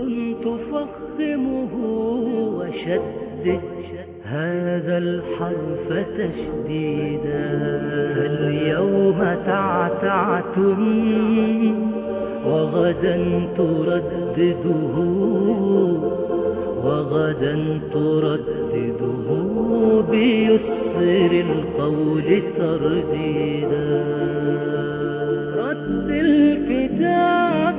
تفخمه وشدد هذا الحرف تشديدا اليوم تعتعتم وغدا تردده وغدا تردده بيسر القول ترديدا رد الكتاب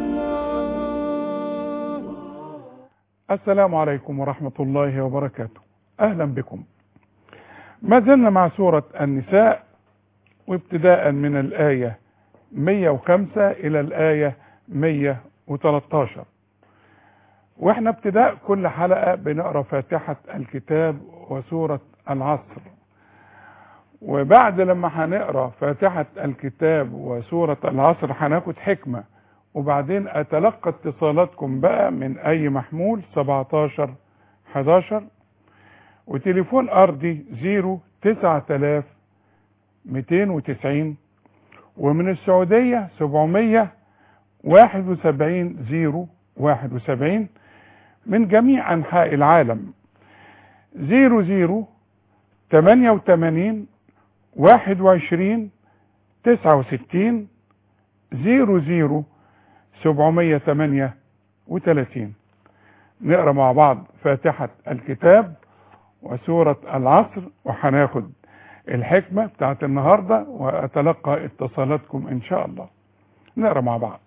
الله السلام عليكم ورحمة الله وبركاته أهلا بكم ما زلنا مع سورة النساء وابتداء من الآية 105 إلى الآية 113 واحنا ابتداء كل حلقة بنقرأ فاتحة الكتاب وسورة العصر وبعد لما هنقرأ فاتحة الكتاب وسورة العصر هناخد حكمة وبعدين اتلقى اتصالاتكم بقى من اي محمول 17 11 وتليفون ارضي 0 9000 290 ومن السعودية 700 71 0 71 من جميع انحاء العالم 00 88 21 69 00 738 نقرا مع بعض فاتحة الكتاب وسورة العصر وهناخد الحكمة بتاعت النهاردة وأتلقى اتصالاتكم إن شاء الله نقرا مع بعض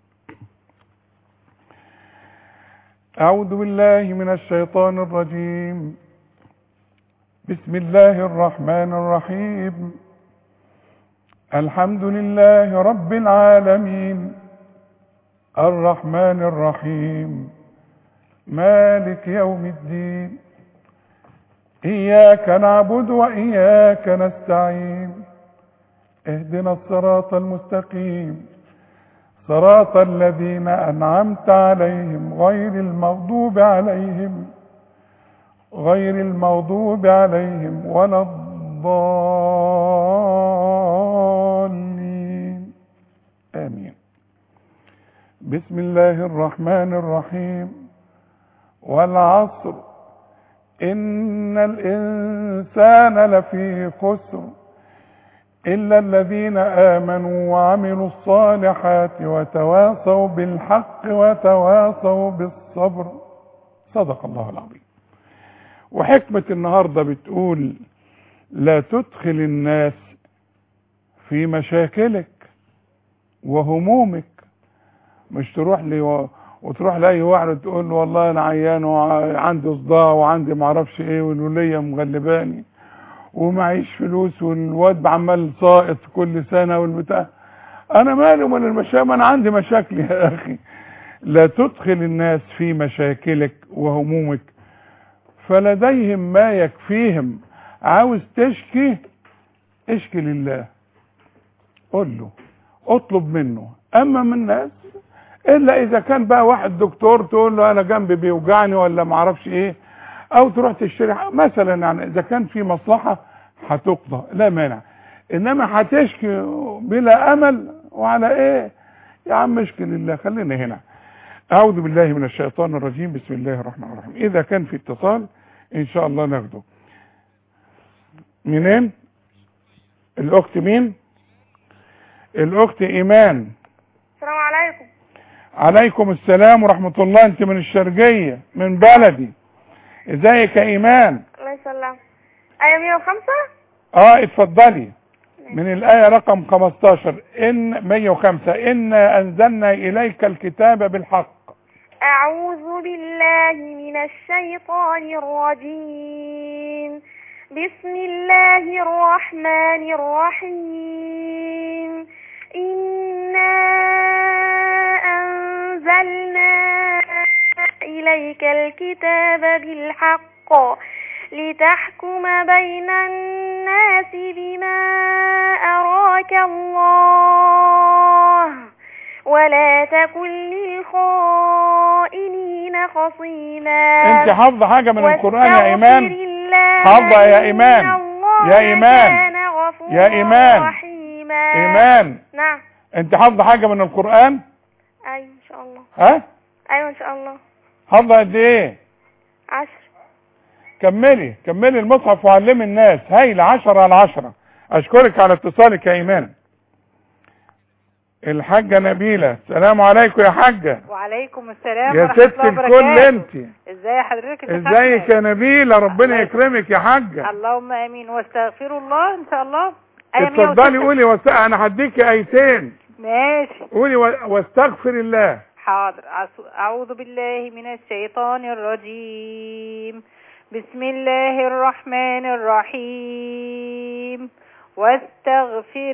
أعوذ بالله من الشيطان الرجيم بسم الله الرحمن الرحيم الحمد لله رب العالمين الرحمن الرحيم مالك يوم الدين إياك نعبد وإياك نستعين اهدنا الصراط المستقيم صراط الذين أنعمت عليهم غير المغضوب عليهم غير المغضوب عليهم ولا الضالين آمين بسم الله الرحمن الرحيم والعصر إن الإنسان لفي خسر إلا الذين آمنوا وعملوا الصالحات وتواصوا بالحق وتواصوا بالصبر صدق الله العظيم وحكمة النهاردة بتقول لا تدخل الناس في مشاكلك وهمومك مش تروح لي و... وتروح لاي واحد تقول له والله انا عيان وعندي صداع وعندي معرفش ايه والوليه مغلباني ومعيش فلوس والواد عمال ساقط كل سنه والبتاع انا مالي ومال المشاكل انا عندي مشاكل يا اخي لا تدخل الناس في مشاكلك وهمومك فلديهم ما يكفيهم عاوز تشكي اشكي لله قول له اطلب منه اما من الناس الا اذا كان بقى واحد دكتور تقول له انا جنبي بيوجعني ولا معرفش ايه او تروح تشتري مثلا يعني اذا كان في مصلحة هتقضى لا مانع انما هتشكي بلا امل وعلى ايه يا عم اشكي لله خلينا هنا اعوذ بالله من الشيطان الرجيم بسم الله الرحمن الرحيم اذا كان في اتصال ان شاء الله ناخده منين الاخت مين الاخت ايمان السلام عليكم عليكم السلام ورحمة الله انت من الشرقية من بلدي ازيك يا ايمان الله يسلم آية 105 اه اتفضلي من الآية رقم 15 إن 105 إنا أنزلنا إليك الكتاب بالحق أعوذ بالله من الشيطان الرجيم بسم الله الرحمن الرحيم إنا أنزلنا إليك الكتاب بالحق لتحكم بين الناس بما أراك الله ولا تكن للخائنين خصيما أنت حافظة حاجة من القرآن يا واستغفر إيمان الله حافظة يا إيمان. إن الله يا إيمان. كان غفورا يا إيمان. رحيما إيمان نعم أنت حافظة حاجة من القرآن أيوة إن شاء الله ها أيوة إن شاء الله حافظه قد ايه عشر كملي كملي المصحف وعلمي الناس هايله عشرة على عشرة اشكرك على اتصالك يا ايمان الحاجة نبيلة السلام عليكم يا حاجة وعليكم السلام يا ورحمة ست الله الكل وبركاته انت ازاي حضرتك يا ست ازيك أحمد؟ يا نبيلة ربنا الله يكرمك يا حاجة اللهم امين واستغفر الله ان شاء الله آية اتفضلي 106. قولي وس... انا هديك ايتين ماشي قولي و... واستغفر الله حاضر أعوذ- أعوذ بالله من الشيطان الرجيم بسم الله الرحمن الرحيم واستغفر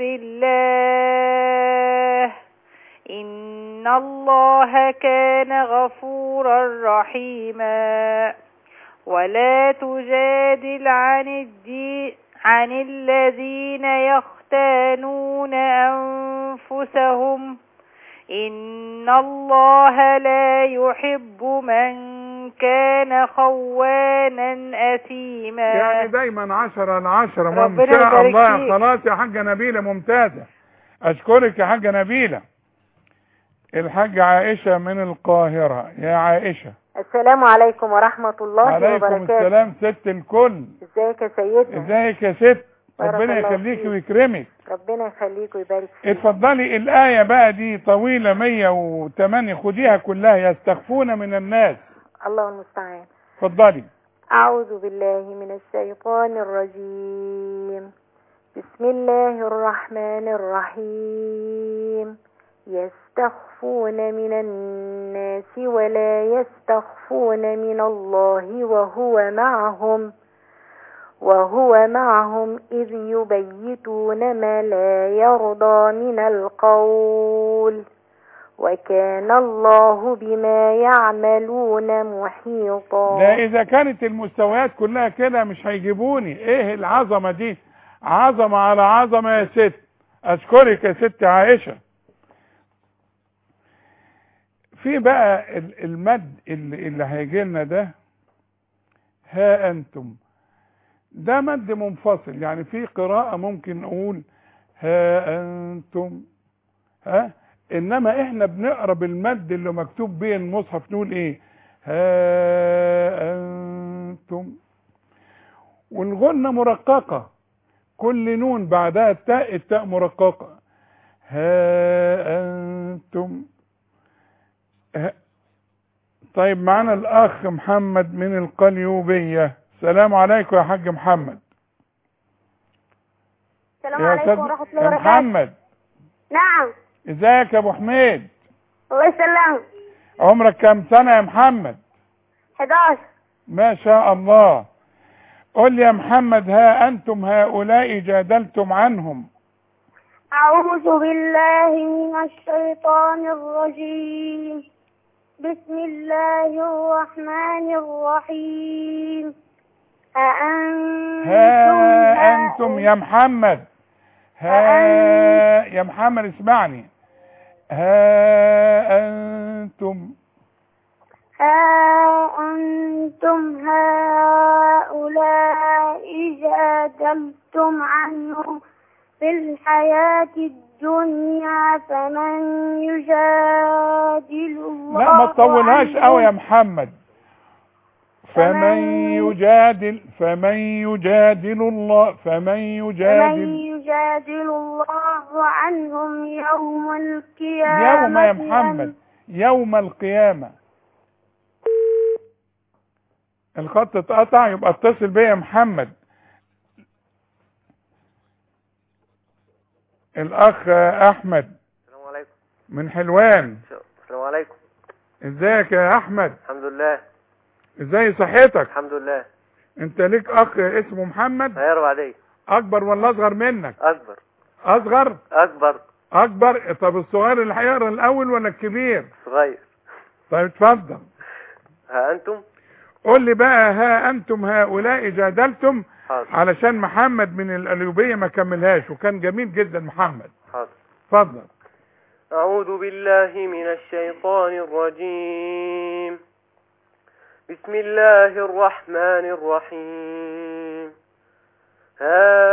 الله إن الله كان غفورا رحيما ولا تجادل عن الدين عن الذين يختانون أنفسهم إن الله لا يحب من كان خوانا أثيما يعني دايما عشرة على عشرة ما ربنا ان شاء يبارك الله فيك. خلاص يا حاجة نبيلة ممتازة اشكرك يا حاجة نبيلة الحاجة عائشة من القاهرة يا عائشة السلام عليكم ورحمة الله عليكم وبركاته السلام ست الكل ازيك يا سيدنا ازيك يا ست بارك ربنا الله يخليك فيك. ويكرمك ربنا يخليك ويبارك فيك اتفضلي الآية بقى دي طويلة 108 خديها كلها يستخفون من الناس الله المستعان اتفضلي أعوذ بالله من الشيطان الرجيم بسم الله الرحمن الرحيم يستخفون من الناس ولا يستخفون من الله وهو معهم وهو معهم إذ يبيتون ما لا يرضى من القول وكان الله بما يعملون محيطا ده إذا كانت المستويات كلها كده مش هيجيبوني إيه العظمة دي عظمة على عظمة يا ست أشكرك يا ست عائشة في بقى ال- المد اللي, اللي هيجي لنا ده ها أنتم ده مد منفصل يعني في قراءة ممكن نقول ها أنتم ها إنما إحنا بنقرا بالمد اللي مكتوب بيه المصحف نقول إيه ها أنتم والغنة مرققة كل نون بعدها التاء التاء مرققة ها أنتم ها طيب معنا الأخ محمد من القليوبية السلام عليكم يا حاج محمد السلام يا عليكم أستاذ- ورحمة الله يا وبركاته محمد نعم ازيك يا ابو حميد الله يسلمك عمرك كام سنة يا محمد 11 ما شاء الله قل لي يا محمد ها أنتم هؤلاء جادلتم عنهم أعوذ بالله من الشيطان الرجيم بسم الله الرحمن الرحيم أأنتم ها أنتم يا محمد ها يا محمد اسمعني ها أنتم ها أنتم هؤلاء جادلتم عنهم في الحياة الدنيا فمن يجادل الله لا ما تطولهاش عنهم قوي يا محمد فمن فمن- يجادل فمن يجادل الله فمن فمن يجادل يجادل الله عنهم يوم القيامة يوم يا محمد يوم القيامة الخط اتقطع يبقى اتصل بيا يا محمد الاخ احمد السلام عليكم من حلوان السلام عليكم ازيك يا احمد الحمد لله ازاي صحتك الحمد لله انت ليك اخ اسمه محمد هيا بعدين اكبر ولا اصغر منك اكبر اصغر اكبر اكبر طب الصغير اللي هيقرا الاول ولا الكبير صغير طيب اتفضل ها انتم قول لي بقى ها انتم هؤلاء جادلتم حاضر علشان محمد من القليوبية ما كملهاش وكان جميل جدا محمد حاضر اتفضل أعوذ بالله من الشيطان الرجيم بسم الله الرحمن الرحيم ها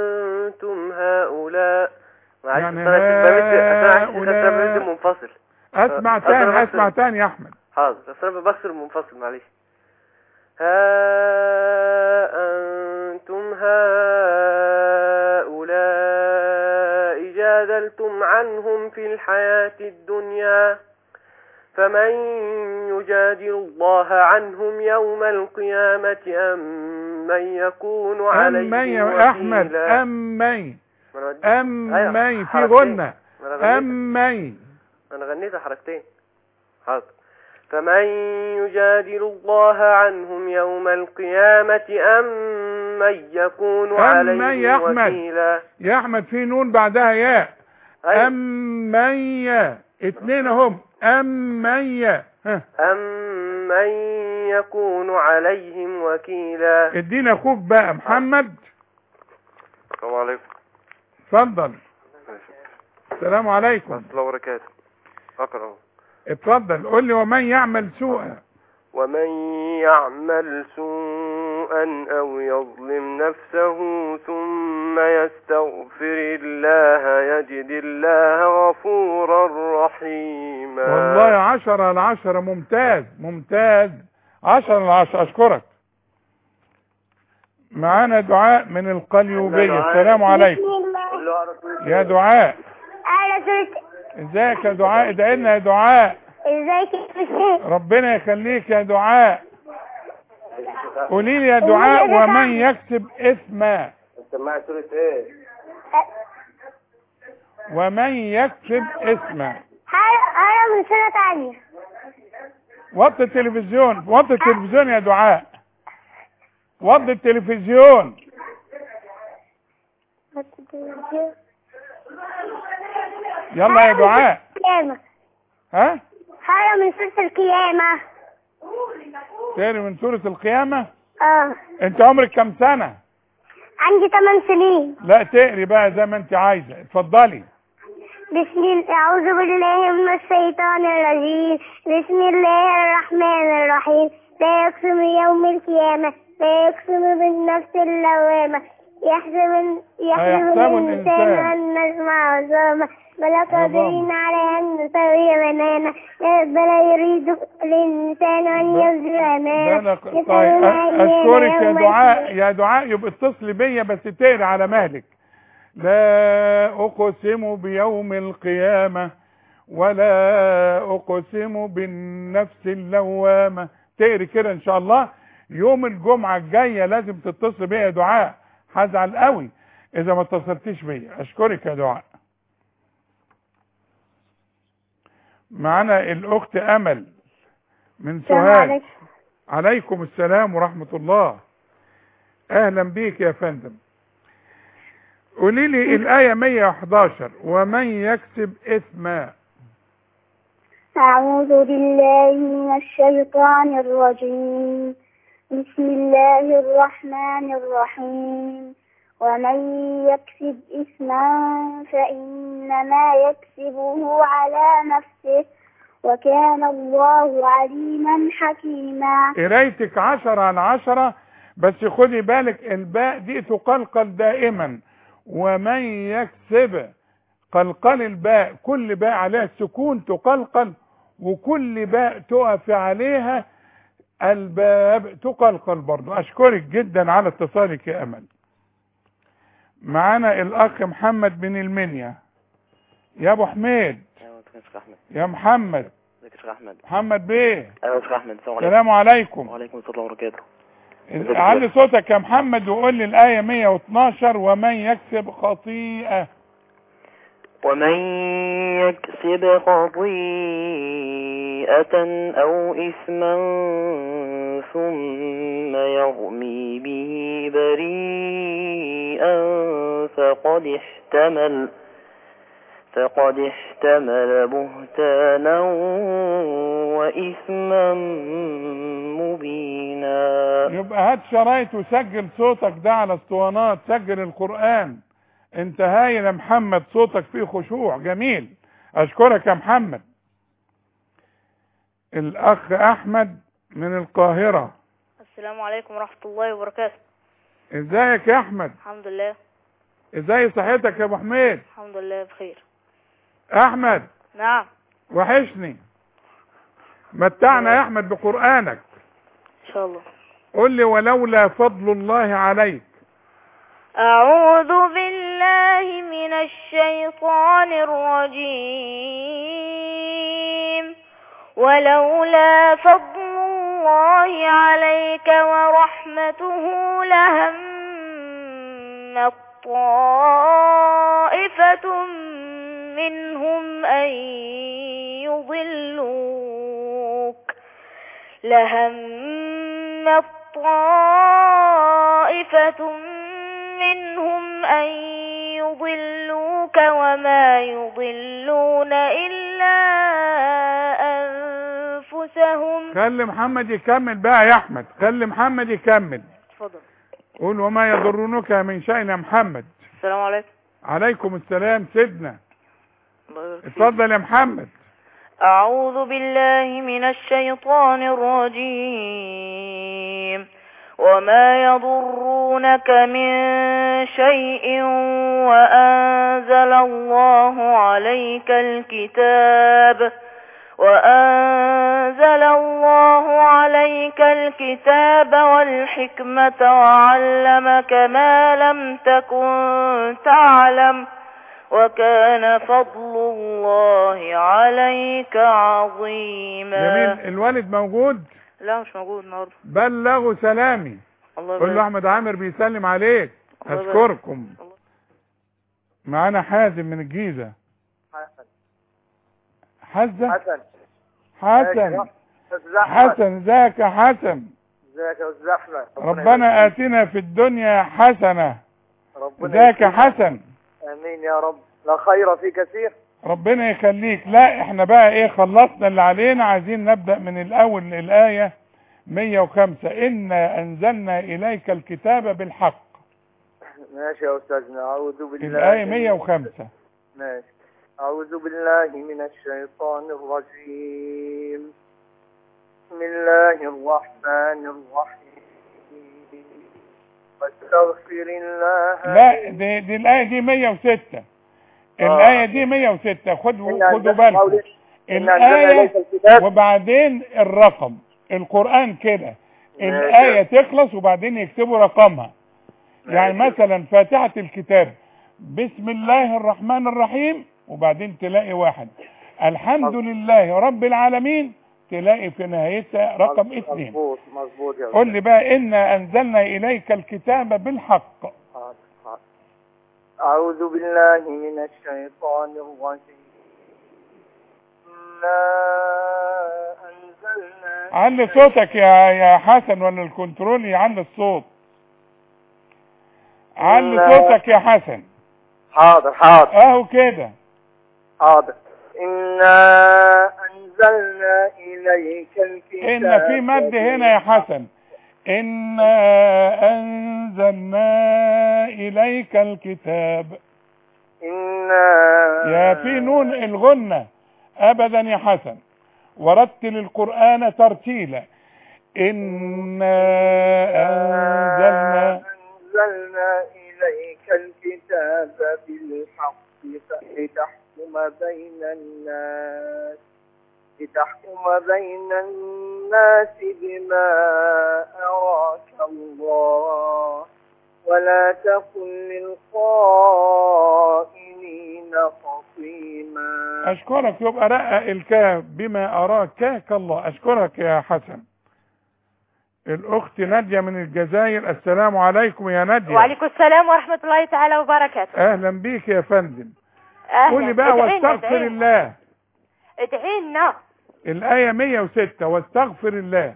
أنتم هؤلاء معلش يعني أصل أنا شيخ بمد- أصل أنا شيخ هؤلاء. بمد منفصل اسمع أه، تاني أقدر اسمع بس- تاني يا احمد حاضر بس انا بكسر منفصل معلش ها انتم هؤلاء جادلتم عنهم في الحياة الدنيا فمن يجادل الله عنهم يوم القيامة أم من يكون عليهم امي يا احمد وكيلا امي ما أنا ودي- امي أيوة، في حركتين. غنة ما أنا غنيت- امي أنا غنيت حركتين حاضر فمن يجادل الله عنهم يوم القيامة أم من يكون أم عليهم يا أحمد. وكيلا يا احمد في نون بعدها ياء أيوة. امي اتنين اهم امي ها أم من يكون عليهم وكيلا ادينا اخوك بقى محمد السلام عليكم اتفضل السلام عليكم ورحمة الله وبركاته أقرأ اتفضل قول لي ومن يعمل سوءا ومن يعمل سوءا أو يظلم نفسه ثم يستغفر الله يجد الله غفورا رحيما والله عشرة على عشرة ممتاز ممتاز عشرة على عشرة أشكرك معانا دعاء من القليوبية السلام عليكم يا دعاء أهلا سورة ازيك يا دعاء ادعي لنا يا دعاء ازيك يا بشير ربنا يخليك يا دعاء قولي لي يا دعاء ومن يكسب اثما سماعة سورة ايه ومن يكسب اثما أنا من سنة تانية وطي التلفزيون وطي التلفزيون يا دعاء وطي التلفزيون يلا يا دعاء القيامة ها أنا من سورة القيامة تاني من سورة القيامة اه انت عمرك كم سنة عندي 8 سنين لا تقري بقى زي ما انت عايزة اتفضلي بسم الله أعوذ بالله من الشيطان الرجيم بسم الله الرحمن الرحيم لا يقسم يوم القيامة لا يقسم بالنفس اللوامة يحسب يحسب أيحسب الإنسان الإنسان. أن نسمع عظامة بل قادرين على أن نسوي بنانا بل يريد الإنسان أن يبذل ده أمانة أنا ق- طيب أ- اشكرك يا دعاء يا دعاء يبقى اتصلي بيا بس تقري على مهلك لا اقسم بيوم القيامة ولا اقسم بالنفس اللوامة تقري كده ان شاء الله يوم الجمعة الجاية لازم تتصل بيا يا دعاء هزعل قوي اذا ما اتصلتيش بيا اشكرك يا دعاء معانا الاخت امل من السلام سوهاج عليكم. عليكم السلام ورحمة الله اهلا بيك يا فندم قولي لي الآية 111 ومن يكسب إثما أعوذ بالله من الشيطان الرجيم بسم الله الرحمن الرحيم ومن يكسب إثما فإنما يكسبه على نفسه وكان الله عليما حكيما قرايتك عشرة على عشرة بس خدي بالك الباء دي تقلقل دائما ومن يكسب قلقل الباء كل باء عليها السكون تقلقل وكل باء تقف عليها الباب تقلقل برضو اشكرك جدا على اتصالك يا امل معانا الاخ محمد بن المنيا يا ابو حميد ايوه ازيك يا شيخ احمد يا محمد ازيك يا شيخ احمد محمد بيه ايوه يا شيخ احمد السلام عليكم السلام عليكم وعليكم السلام وبركاته علي صوتك يا محمد وقول لي الآية 112 ومن يكسب خطيئة ومن يكسب خطيئة أو إثما ثم يرمي به بريئا فقد احتمل فقد احتمل بهتانا وإثما مبينا يبقى هات شرايط وسجل صوتك ده على اسطوانات سجل القرآن انت هايل يا محمد صوتك فيه خشوع جميل اشكرك يا محمد الاخ احمد من القاهرة السلام عليكم ورحمة الله وبركاته ازيك يا احمد الحمد لله ازاي صحتك يا ابو حميد الحمد لله بخير احمد نعم وحشني متعنا يا احمد بقرانك إن شاء الله قل لي ولولا فضل الله عليك أعوذ بالله من الشيطان الرجيم ولولا فضل الله عليك ورحمته لهم طائفة منهم أن يضلوك لهم طائفة منهم أن يضلوك وما يضلون إلا أنفسهم خلي محمد يكمل بقى يا احمد خلي محمد يكمل اتفضل قول وما يضرنك من شيء يا محمد السلام عليكم عليكم السلام سيدنا الله يبارك فيك. اتفضل يا محمد أعوذ بالله من الشيطان الرجيم وما يضرونك من شيء وأنزل الله عليك الكتاب وأنزل الله عليك الكتاب والحكمة وعلمك ما لم تكن تعلم وكان فضل الله عليك عظيما جميل الوالد موجود لا مش موجود النهارده بلغوا سلامي الله قول له يبارك احمد عامر بيسلم عليك الله يبارك. اشكركم معانا حازم من الجيزه حسن حزه حسن حسن استاذ احمد حسن ازيك يا حسن ازيك يا استاذ احمد ربنا اتنا في الدنيا حسنه ربنا ازيك يا يكرمك. حسن امين يا رب لا خير في كثير ربنا يخليك لا احنا بقى ايه خلصنا اللي علينا عايزين نبدأ من الاول الآية 105 إنا أنزلنا إليك الكتاب بالحق ماشي يا استاذنا اعوذ بالله الآية من- 105 ماشي أعوذ بالله من الشيطان الرجيم بسم الله الرحمن الرحيم واستغفر الله لا دي, دي الآية دي 106 الآية دي 106 خدوا خدوا بالكم الآية الكتاب وبعدين الرقم القرآن كده ماشي. الآية تخلص وبعدين يكتبوا رقمها يعني ماشي. مثلا فاتحة الكتاب بسم الله الرحمن الرحيم وبعدين تلاقي واحد الحمد لله رب العالمين تلاقي في نهايتها رقم اثنين مظبوط مظبوط يا قل أستاذ. لي بقى إنا أنزلنا إليك الكتاب بالحق حاضر، حاضر. أعوذ بالله من الشيطان الرجيم إنا أنزلنا علي صوتك يا يا حسن ولا الكنترول يعلي الصوت علي لا. صوتك يا حسن حاضر حاضر اهو كده حاضر إنا أنزلنا إليك الكتاب ان في مد هنا يا حسن انا انزلنا اليك الكتاب إنا يا في نون الغنة ابدا يا حسن ورتل القرآن ترتيلا انا انزلنا أنزلنا إليك الكتاب بالحق لتحكم بين الناس لتحكم بين الناس بما أراك الله ولا تكن للخائنين خصيما اشكرك يبقى رقق الكاف بما اراك كاك الله اشكرك يا حسن الاخت نادية من الجزائر السلام عليكم يا نادية وعليكم السلام ورحمة الله تعالى وبركاته اهلا بيك يا فندم أهلا. قولي بقى ادعينا- واستغفر ادعينا. الله ادعي لنا الآية 106 واستغفر الله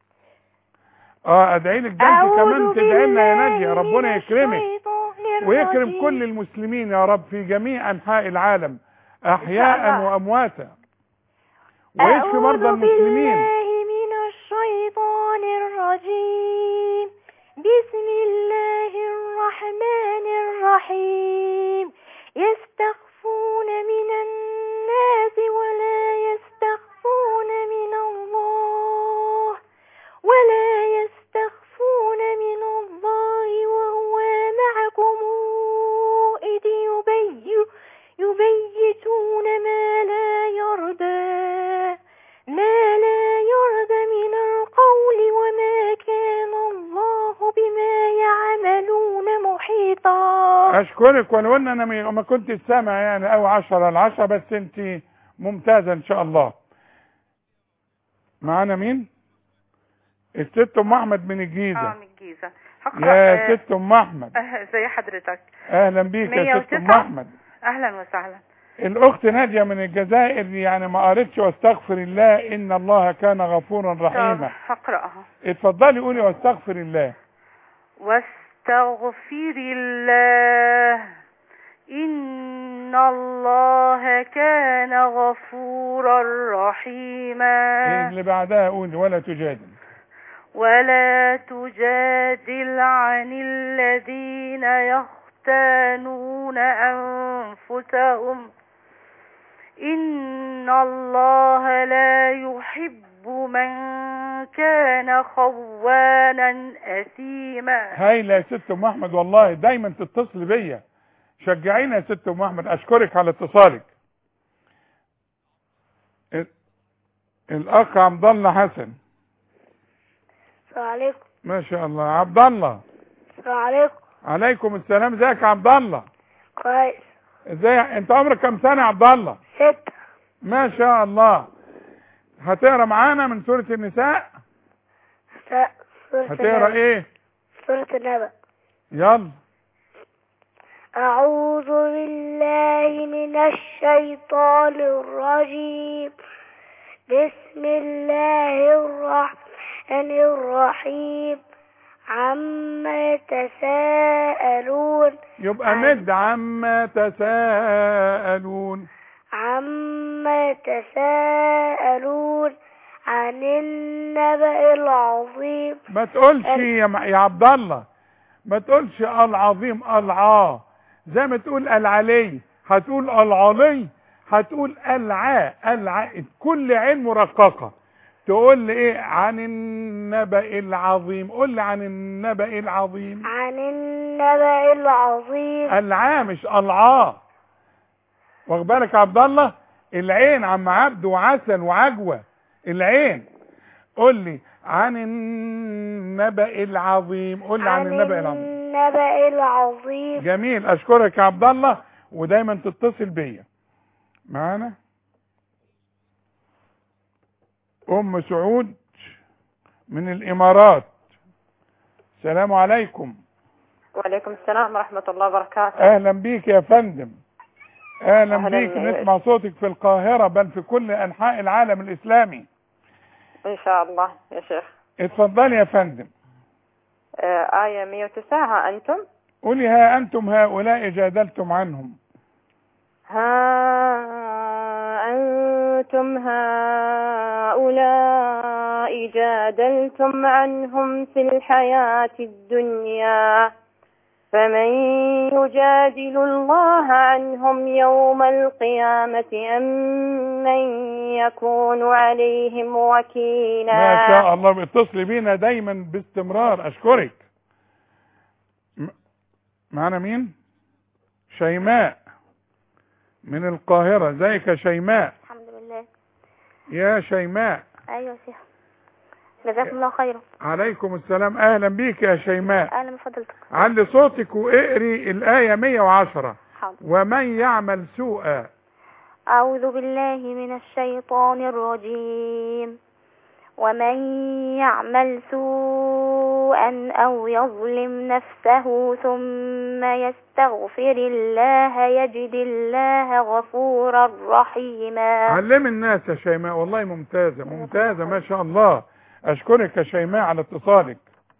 اه ادعي لك ده انت أعوذ كمان تدعي لنا يا نادية بالله ربنا من يكرمك الشيطان ويكرم الرجيم. كل المسلمين يا رب في جميع انحاء العالم احياء الله. وامواتا ويشفي مرضى أعوذ المسلمين بالله من الشيطان الرجيم بسم الله الرحمن الرحيم يستخفون من الناس ولا يستخفون من الله ولا يستخفون من الله وهو معكم إذ يبي يبيتون ما لا يرضى اشكرك ولو ان انا ما ما كنت سامع يعني او عشرة العشرة بس انت ممتازة ان شاء الله معانا مين الست ام احمد من اه الجيزة من الجيزة هقرأ يا آه، ست ام احمد آه، زي حضرتك اهلا بيك يا ست ام 109. احمد اهلا وسهلا الاخت نادية من الجزائر يعني ما قريتش واستغفر الله ان الله كان غفورا طب رحيما هقرأها اتفضلي قولي واستغفر الله واستغفر الله إن الله كان غفورا رحيما اللي بعدها قولي ولا تجادل ولا تجادل عن الذين يختانون أنفسهم إن الله لا يحب من كان خوانا أثيما هايله يا ست ام احمد والله دايما تتصل بيا شجعينا يا ست ام احمد اشكرك على اتصالك ال- الاخ عبد الله حسن السلام عليكم ما شاء الله عبد الله السلام عليكم عليكم السلام ازيك يا عبد الله كويس ازاي انت عمرك كام سنه يا عبد الله ستة ما شاء الله هتقرا معانا من سوره النساء لا سورة هتقرا النبأ. ايه سورة النبأ يلا أعوذ بالله من الشيطان الرجيم بسم الله الرحمن الرحيم عما يتساءلون يبقى مد عما تساءلون عما يتساءلون عن النبأ العظيم ما تقولش يا م- يا عبد الله ما تقولش العظيم العا زي ما تقول العلي هتقول العلي هتقول العا العا كل عين مرققه تقول لي ايه عن النبأ العظيم قول لي عن النبأ العظيم عن النبأ العظيم العا مش العا واخد بالك يا عبد الله العين عم عبد وعسل وعجوه العين قول لي عن النبأ العظيم قول لي عن النبأ العظيم النبأ العظيم جميل اشكرك يا عبد الله ودايما تتصل بيا معانا ام سعود من الامارات السلام عليكم وعليكم السلام ورحمة الله وبركاته اهلا بيك يا فندم اهلا أهلاً بيك بك. نسمع صوتك في القاهرة بل في كل انحاء العالم الاسلامي إن شاء الله يا شيخ اتفضلي يا فندم آه آية 109 ها أنتم قولي ها انتم هؤلاء جادلتم عنهم ها أنتم هؤلاء جادلتم عنهم في الحياة الدنيا فمن يجادل الله عنهم يوم القيامة أم من يكون عليهم وكيلا ما شاء الله بيتصلي بينا دايما باستمرار اشكرك م- معانا مين شيماء من القاهرة ازيك يا شيماء الحمد لله يا شيماء أيوة شيخ جزاكم الله خيرا عليكم السلام اهلا بيك يا شيماء أهلا بفضلتك علي صوتك واقري الآية 110 حاضر ومن يعمل سوءا أعوذ بالله من الشيطان الرجيم ومن يعمل سوءا أو يظلم نفسه ثم يستغفر الله يجد الله غفورا رحيما علم الناس يا شيماء والله ممتازة ممتازة ما شاء الله أشكرك يا شيماء على اتصالك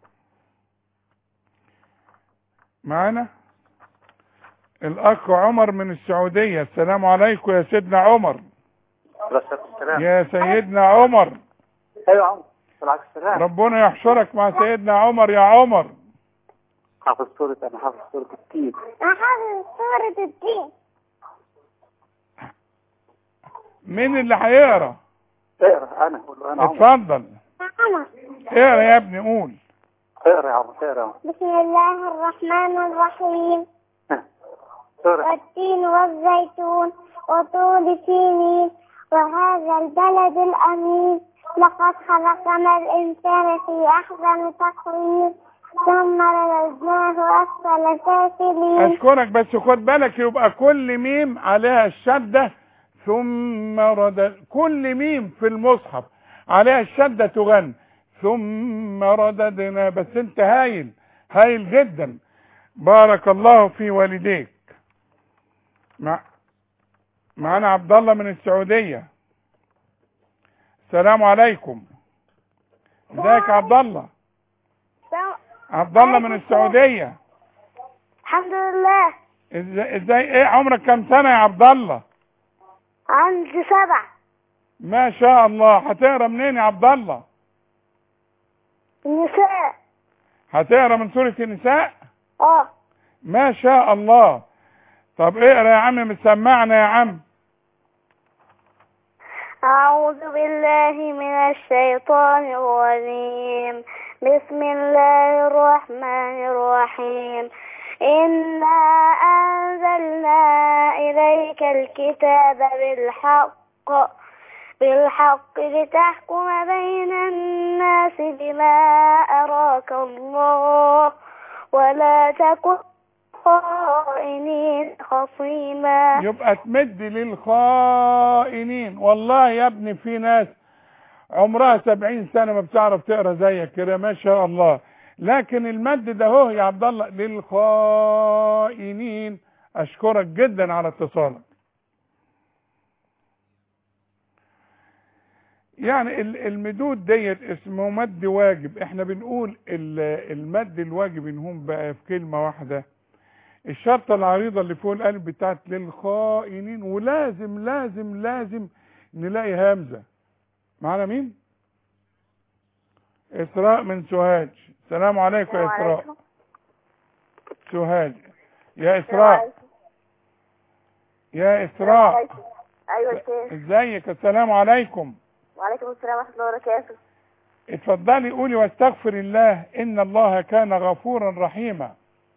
معنا الأخ عمر من السعودية السلام عليكم يا سيدنا عمر السلام يا سيدنا عمر ايوه عمر بالعكس السلام ربنا يحشرك مع سيدنا عمر يا عمر حافظ سورة انا حافظ سورة التين أحد سورة الدين مين اللي هيقرا اقرا انا قول له انا عمر اتفضل أنا اقرا يا ابني قول اقرا يا عمر اقرا يا عمر بسم الله الرحمن الرحيم سورة والتين والزيتون وطول سينين وهذا البلد الأمين لقد خلقنا الإنسان في أحسن تقويم ثم رددناه أسفل سافلين اشكرك بس خد بالك يبقى كل ميم عليها الشدة ثم ردد كل ميم في المصحف عليها الشدة تغن ثم رددنا بس انت هايل هايل جدا بارك الله في والديك مع معانا عبد الله من السعودية السلام عليكم ازيك يا عبد الله عبد الله من السعودية الحمد لله ازاي ازاي ايه عمرك كام سنة يا عبد الله عندي سبع ما شاء الله هتقرا منين يا عبد الله النساء هتقرا من سورة النساء اه ما شاء الله طب اقرا يا عم مسمعنا يا عم أعوذ بالله من الشيطان الرجيم بسم الله الرحمن الرحيم إنا أنزلنا إليك الكتاب بالحق بالحق لتحكم بين الناس بما أراك الله ولا تكن خائنين خصيما يبقى تمد للخائنين والله يا ابني في ناس عمرها سبعين سنة ما بتعرف تقرا زيك كده ما شاء الله لكن المد ده هو يا عبد الله للخائنين اشكرك جدا على اتصالك يعني ال- المدود ديت اسمه مد واجب احنا بنقول ال- المد الواجب انهم بقى في كلمة واحدة الشرطة العريضة اللي فوق القلب بتاعت للخائنين ولازم لازم لازم نلاقي همزة معانا مين اسراء من سوهاج السلام عليكم يا اسراء سوهاج يا اسراء يا اسراء أيوة شيخ ازيك السلام عليكم وعليكم السلام ورحمة الله وبركاته اتفضلي قولي واستغفر الله ان الله كان غفورا رحيما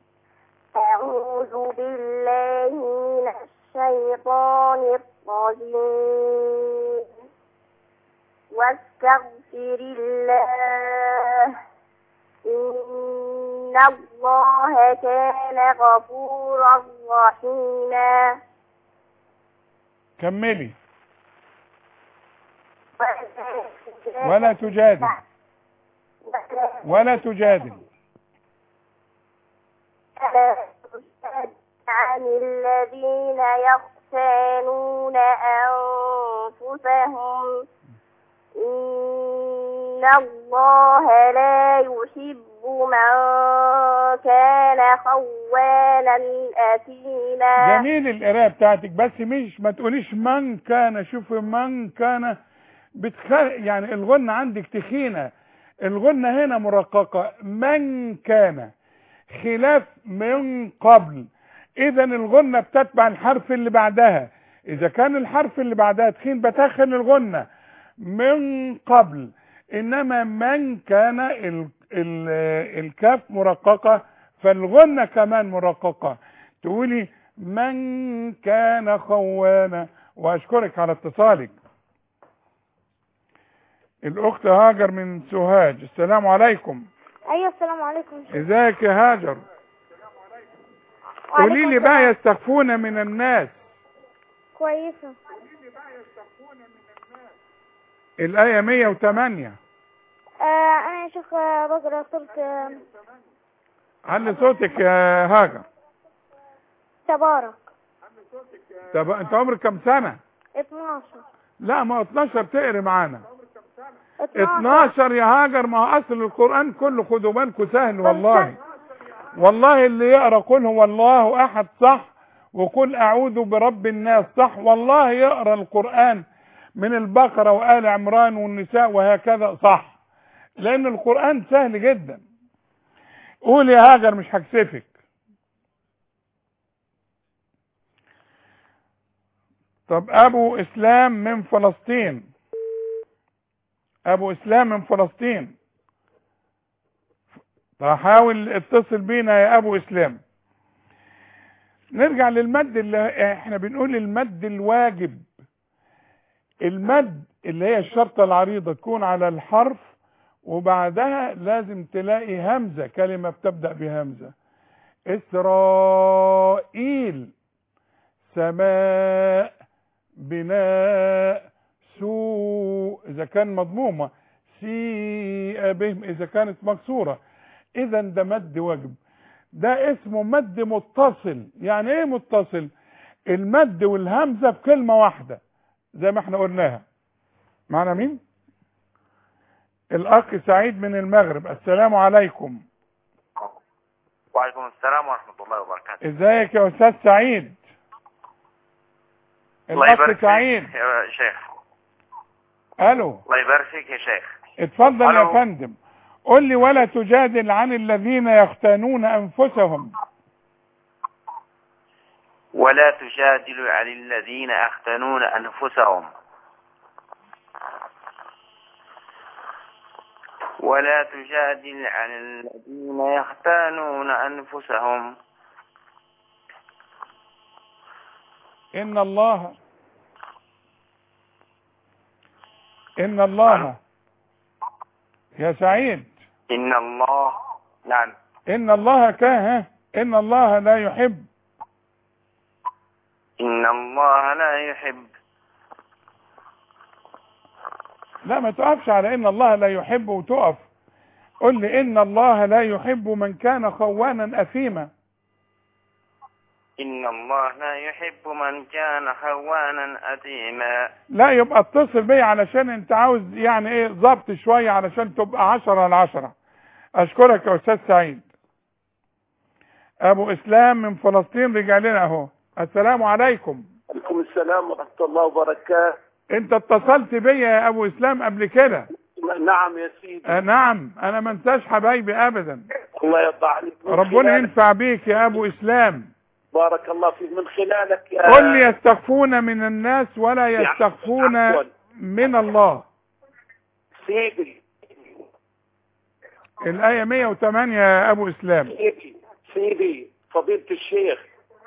أعوذ بالله من الشيطان الرجيم واستغفر الله إن الله كان غفورا رحيما كملي ولا تجادل ولا تجادل عن الذين يختانون أنفسهم إن الله لا يحب من كان خوانا أثيما جميل القراءة بتاعتك بس مش ما تقوليش من كان شوف من كان بتخ... يعني الغنة عندك تخينة الغنة هنا مرققة من كان خلاف من قبل اذا الغنة بتتبع الحرف اللي بعدها اذا كان الحرف اللي بعدها تخين بتخن الغنة من قبل انما من كان ال... ال... الكاف مرققة فالغنة كمان مرققة تقولي من كان خوانا واشكرك على اتصالك الاخت هاجر من سوهاج السلام عليكم أيوة السلام عليكم ازيك يا هاجر قولي لي بقى يستخفون من الناس كويسة الايه 108 آه أنا يا شيخ آه، بقرأ سورة آه، علي صوتك يا هاجر تبارك طب انت عمرك كام سنه 12 لا ما هو 12 تقري معانا 12 12 يا هاجر ما هو اصل القران كله خدوا بالكم سهل والله والله اللي يقرا قل هو الله احد صح وقل اعوذ برب الناس صح والله يقرا القران من البقره وال عمران والنساء وهكذا صح لان القران سهل جدا قول يا هاجر مش هكسفك طب ابو اسلام من فلسطين ابو اسلام من فلسطين فحاول اتصل بينا يا ابو اسلام نرجع للمد اللي احنا بنقول المد الواجب المد اللي هي الشرطة العريضة تكون على الحرف وبعدها لازم تلاقي همزة كلمة بتبدأ بهمزة إسرائيل سماء بناء سوء إذا كان مضمومة سيء بهم إذا كانت مكسورة إذا ده مد واجب ده اسمه مد متصل يعني إيه متصل المد والهمزة في كلمة واحدة زي ما احنا قلناها معنا مين الأخ سعيد من المغرب السلام عليكم وعليكم السلام ورحمة الله وبركاته ازيك يا أستاذ سعيد الله يبارك الأخ فيك سعيد يا شيخ ألو الله يبارك فيك يا شيخ اتفضل يا ألو. فندم قل لي ولا تجادل عن الذين يختانون أنفسهم ولا تجادلوا عن الذين يختنون أنفسهم ولا تجادل عن الذين يختانون أنفسهم إن الله إن الله يا سعيد إن الله نعم إن الله كاه إن الله لا يحب إن الله لا يحب لا ما تقفش على إن الله لا يحب وتقف قل لي إن الله لا يحب من كان خوانا أثيما إن الله لا يحب من كان خوانا أثيما لا يبقى اتصل بيا علشان انت عاوز يعني ايه ضبط شوية علشان تبقى عشرة على عشرة اشكرك يا استاذ سعيد ابو اسلام من فلسطين رجع لنا اهو السلام عليكم عليكم السلام ورحمة الله وبركاته انت اتصلت بيا يا ابو اسلام قبل كده نعم يا سيدي آه نعم انا ما انساش حبايبي ابدا الله يرضى عليك من ربنا خلالك- ينفع بيك يا ابو اسلام بارك الله فيك من خلالك يا قل لي يستخفون من الناس ولا يستخفون عفواً. من الله سيدي الآية 108 يا أبو إسلام سيدي سيدي فضيلة الشيخ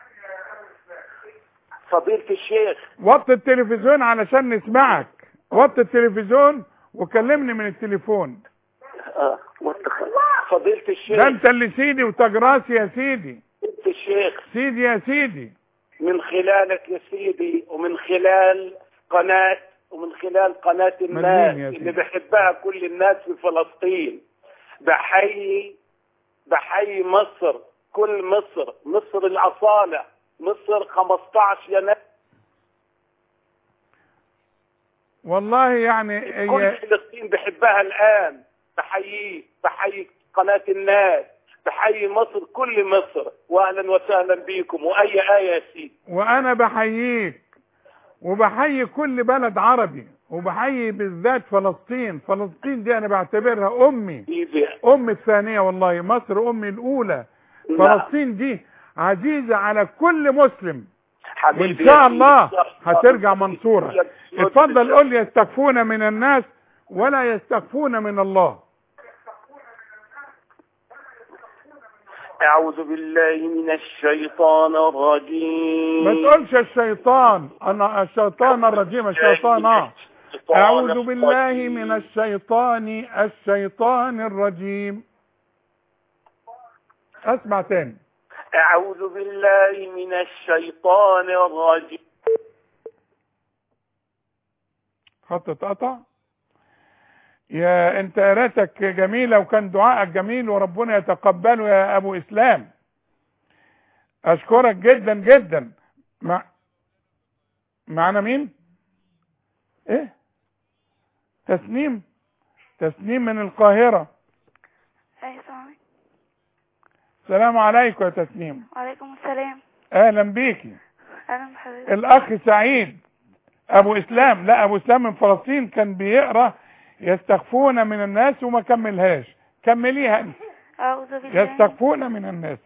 فضيلة الشيخ وطي التلفزيون علشان نسمعك وطي التلفزيون وكلمني من التليفون آه. واتخ- فضيلة الشيخ ده انت اللي سيدي وتاج راسي يا سيدي فضيلة الشيخ سيدي يا سيدي من خلالك يا سيدي ومن خلال قناة ومن خلال قناة الناس مليون يا سيدي. اللي بيحبها كل الناس في فلسطين بحيي بحيي مصر كل مصر مصر الأصالة مصر 15 يناير والله يعني كل هي فلسطين بحبها الآن بحييه بحيي قناة الناس بحيي مصر كل مصر وأهلا وسهلا بكم وأي آية يا سيدي وانا بحييك وبحيي كل بلد عربي وبحيي بالذات فلسطين فلسطين دي انا بعتبرها امي امي الثانية والله مصر امي الاولى نعم. فلسطين دي عزيزة على كل مسلم حبيبي وان يا شاء سيدي. الله هترجع منصورة اتفضل قول لي يستخفون من الناس ولا يستخفون من الله أعوذ بالله من الشيطان الرجيم ما تقولش الشيطان انا الشيطان الرجيم الشيطان آه. اعوذ بالله من الشيطان الشيطان الرجيم اسمع تاني أعوذ بالله من الشيطان الرجيم خط اتقطع يا انت قراءتك جميلة وكان دعائك جميل وربنا يتقبله يا ابو اسلام اشكرك جدا جدا مع معنا مين ايه تسنيم تسنيم من القاهرة أيوة سامعك. السلام عليكم يا تسنيم وعليكم السلام اهلا بيكي أهلا بحضرتك الاخ سعيد ابو اسلام لا ابو اسلام من فلسطين كان بيقرا يستخفون من الناس وما كملهاش كمليها انت أعوذ بالله يستخفون من الناس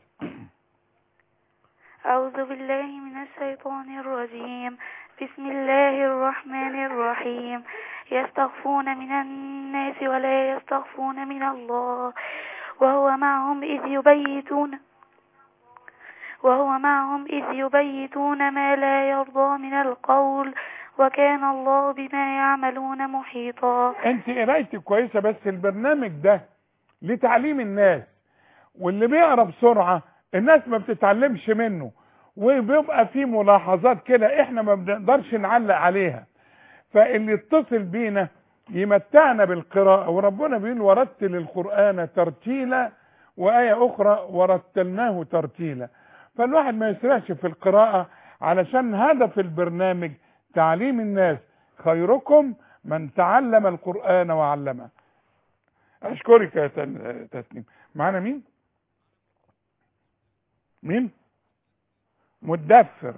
أعوذ بالله من الشيطان الرجيم بسم الله الرحمن الرحيم يستخفون من الناس ولا يستخفون من الله وهو معهم إذ يبيتون وهو معهم إذ يبيتون ما لا يرضى من القول وكان الله بما يعملون محيطا انت قرايتك كويسه بس البرنامج ده لتعليم الناس واللي بيقرا بسرعه الناس ما بتتعلمش منه وبيبقى في ملاحظات كده احنا ما بنقدرش نعلق عليها فاللي يتصل بينا يمتعنا بالقراءة وربنا بيقول ورتل القرآن ترتيلا وآية أخرى ورتلناه ترتيلا فالواحد ما يسرعش في القراءة علشان هدف البرنامج تعليم الناس خيركم من تعلم القرآن وعلمه أشكرك يا تن- تسنيم معانا مين مين مدثر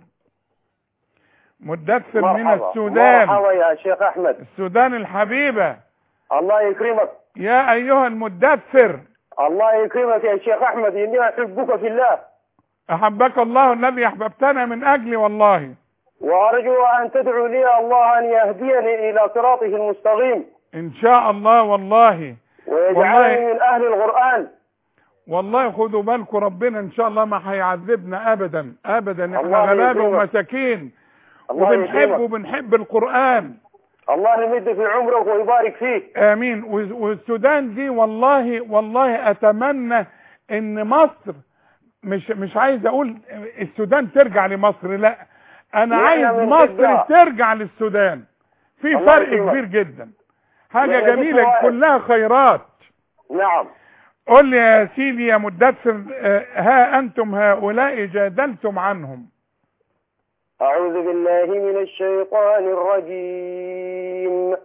مدثر من مرحبا. السودان مرحبا يا شيخ احمد السودان الحبيبة الله يكرمك يا أيها المدثر الله يكرمك يا شيخ احمد اني احبك في الله أحبك الله الذي أحببتنا من أجلي والله وارجو ان تدعو لي الله ان يهديني الى صراطه المستقيم إن شاء الله والله ويجعلني والله من اهل القران والله خدوا بالكم ربنا إن شاء الله ما هيعذبنا أبدا أبدا إحنا الله غلابة يكرمك. ومساكين الله وبنحب يكرمك. وبنحب القرآن الله يمد في عمرك ويبارك فيك امين وال- والسودان دي والله والله اتمنى ان مصر مش مش عايز اقول السودان ترجع لمصر لا انا نحن عايز من مصر ضدها. ترجع للسودان في الله فرق يكرمك. كبير جدا حاجة نحن جميلة واحد. كلها خيرات نعم قل لي يا سيدي يا مدثر آه، ها انتم هؤلاء جادلتم عنهم أعوذ بالله من الشيطان الرجيم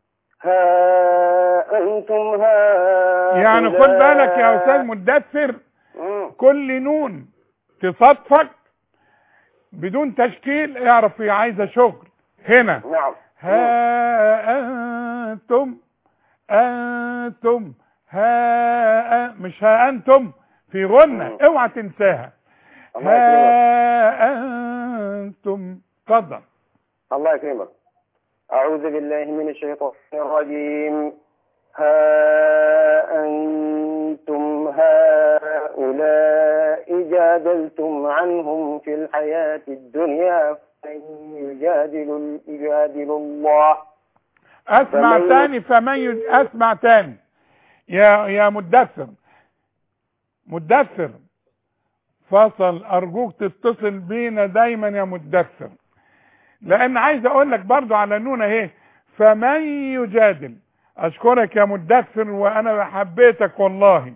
ها أنتم هؤلاء يعني خد بالك يا استاذ مدثر مم. كل نون تصادفك بدون تشكيل اعرف هي عايزه شغل هنا نعم ها انتم انتم ها أ- مش ها انتم في غنة اوعى تنساها الله يكرمك ها انتم اتفضل الله يكرمك أعوذ بالله من الشيطان الرجيم ها أنتم هؤلاء جادلتم عنهم في الحياة الدنيا فمن يجادل يجادل الله اسمع فمن- تاني فمن يج... اسمع تاني يا يا مدثر مدثر فصل ارجوك تتصل بينا دايما يا مدثر لان عايز اقول لك برضو على نون اهي فمن يجادل اشكرك يا مدثر وانا حبيتك والله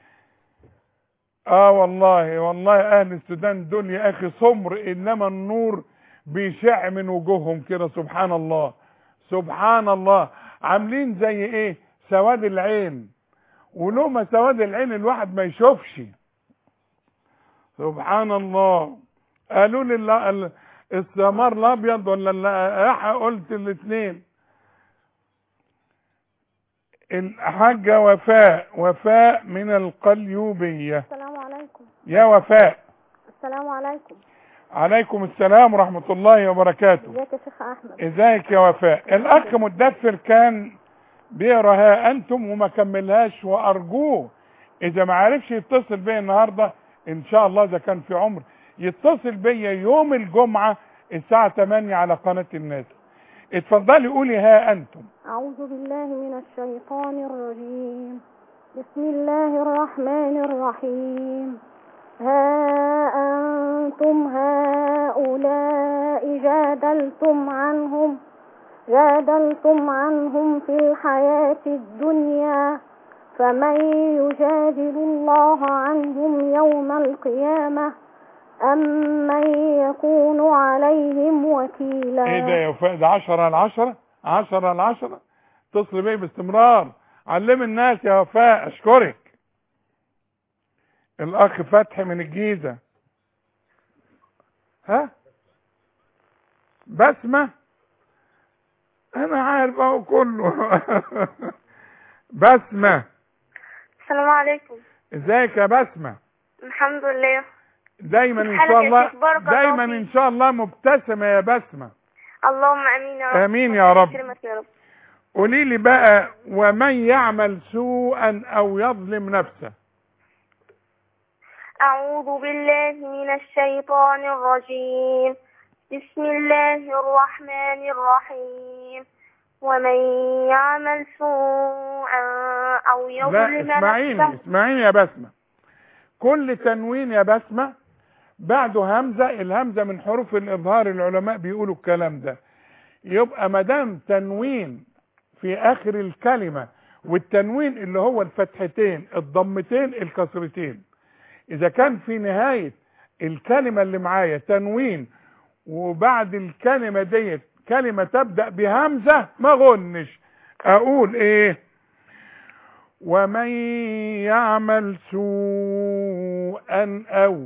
اه والله والله اهل السودان دول يا اخي سمر انما النور بيشع من وجوههم كده سبحان الله سبحان الله عاملين زي ايه سواد العين ولما سواد العين الواحد ما يشوفش سبحان الله قالوا لي ال- ال- السمار الابيض ولا الأحا قلت الاثنين الحاجة وفاء وفاء من القليوبية السلام عليكم يا وفاء السلام عليكم عليكم السلام ورحمة الله وبركاته ازيك يا شيخ احمد ازيك يا وفاء الاخ مدثر كان بيقرا ها انتم وما كملهاش وارجوه اذا ما عرفش يتصل بيا النهارده ان شاء الله اذا كان في عمر يتصل بيا يوم الجمعه الساعه 8 على قناه الناس اتفضلي قولي ها انتم أعوذ بالله من الشيطان الرجيم بسم الله الرحمن الرحيم ها أنتم هؤلاء جادلتم عنهم جادلتم عنهم في الحياة الدنيا فمن يجادل الله عنهم يوم القيامة أم من يكون عليهم وكيلا ايه ده يا وفاء ده 10 على 10 10 على 10 اتصل بيا باستمرار علم الناس يا وفاء اشكرك الاخ فتحي من الجيزه ها بسمه انا عارف اهو كله بسمه السلام عليكم ازيك يا بسمه الحمد لله دايما ان حالك شاء يا الله شيخ؟ بارك الله دايما فيك. ان شاء الله مبتسمه يا بسمه اللهم امين يا رب آمين يا رب. يكرمك يا رب قولي لي بقى ومن يعمل سوءا او يظلم نفسه أعوذ بالله من الشيطان الرجيم بسم الله الرحمن الرحيم ومن يعمل سوءا أو لا يظلم اسمعيني نفسه اسمعيني يا بسمة كل تنوين يا بسمة بعده همزة الهمزة من حروف الإظهار العلماء بيقولوا الكلام ده يبقى مدام تنوين في آخر الكلمة والتنوين اللي هو الفتحتين الضمتين الكسرتين إذا كان في نهاية الكلمة اللي معايا تنوين وبعد الكلمة ديت كلمة تبدأ بهمزة ما غنش أقول إيه ومن يعمل سوءا أو